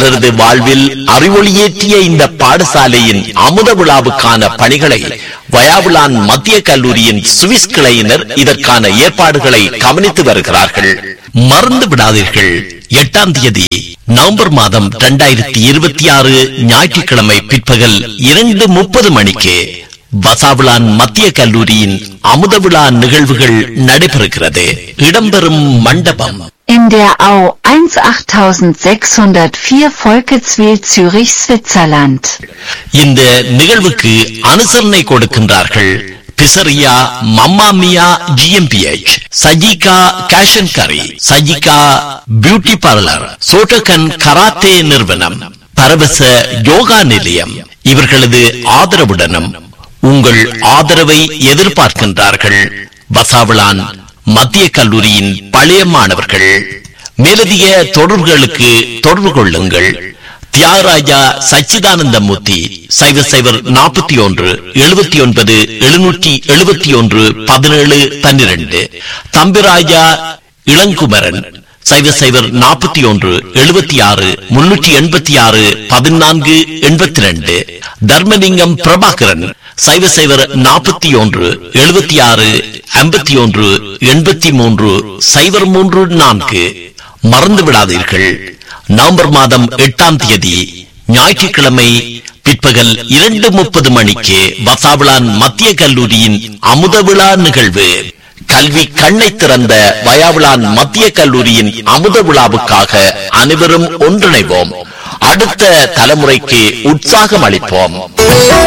பலரது வாழ்வில் அறிவொளியேற்றிய இந்த பாடசாலையின் அமுத விழாவுக்கான பணிகளை வயாவுலான் மத்திய கல்லூரியின் சுவிஸ் கிளையினர் இதற்கான ஏற்பாடுகளை கவனித்து வருகிறார்கள் மறந்து விடாதீர்கள் எட்டாம் தேதி நவம்பர் மாதம் இரண்டாயிரத்தி இருபத்தி ஆறு ஞாயிற்றுக்கிழமை பிற்பகல் இரண்டு முப்பது மணிக்கு வசாவிலான் மத்திய கல்லூரியின் அமுத விழா நிகழ்வுகள் நடைபெறுகிறது இடம்பெறும் மண்டபம் In der Au 18604 Volketswil Zürich, Switzerland. இந்த நிகழ்வுக்கு அனுசரணை கொடுக்கின்றார்கள் பிசரியா மம்மாமியா ஜிஎம்பிஎச் சஜிகா கேஷன் கரி சஜிகா பியூட்டி பார்லர் சோட்டகன் கராத்தே நிறுவனம் பரவச யோகா நிலையம் இவர்களது ஆதரவுடனும் உங்கள் ஆதரவை எதிர்பார்க்கின்றார்கள் வசாவிளான் மத்திய கல்லூரியின் பழைய மாணவர்கள் மேலதிக தொடர்புகளுக்கு தொடர்பு கொள்ளுங்கள் தியாகராஜா சச்சிதானந்தமூர்த்தி சைவர் சைவர் நாற்பத்தி ஒன்று எழுபத்தி ஒன்பது எழுநூற்றி எழுபத்தி ஒன்று பதினேழு பன்னிரண்டு தம்பிராஜா இளங்குமரன் சைவர் சைவர் நாற்பத்தி ஒன்று எழுபத்தி ஆறு முன்னூற்றி எண்பத்தி ஆறு பதினான்கு எண்பத்தி ரெண்டு தர்மலிங்கம் பிரபாகரன் சைவ சைவர் நாற்பத்தி ஒன்று எழுபத்தி ஆறு ஐம்பத்தி ஒன்று எண்பத்தி மூன்று சைவர் மூன்று நான்கு மறந்து விடாதீர்கள் நவம்பர் மாதம் எட்டாம் தேதி ஞாயிற்றுக்கிழமை பிற்பகல் இரண்டு முப்பது மணிக்கு வசாவிளான் மத்திய கல்லூரியின் அமுத விழா நிகழ்வு கல்வி கண்ணை திறந்த வயாவிளான் மத்திய கல்லூரியின் அமுத விழாவுக்காக அனைவரும் ஒன்றிணைவோம் அடுத்த தலைமுறைக்கு உற்சாகம் அளிப்போம்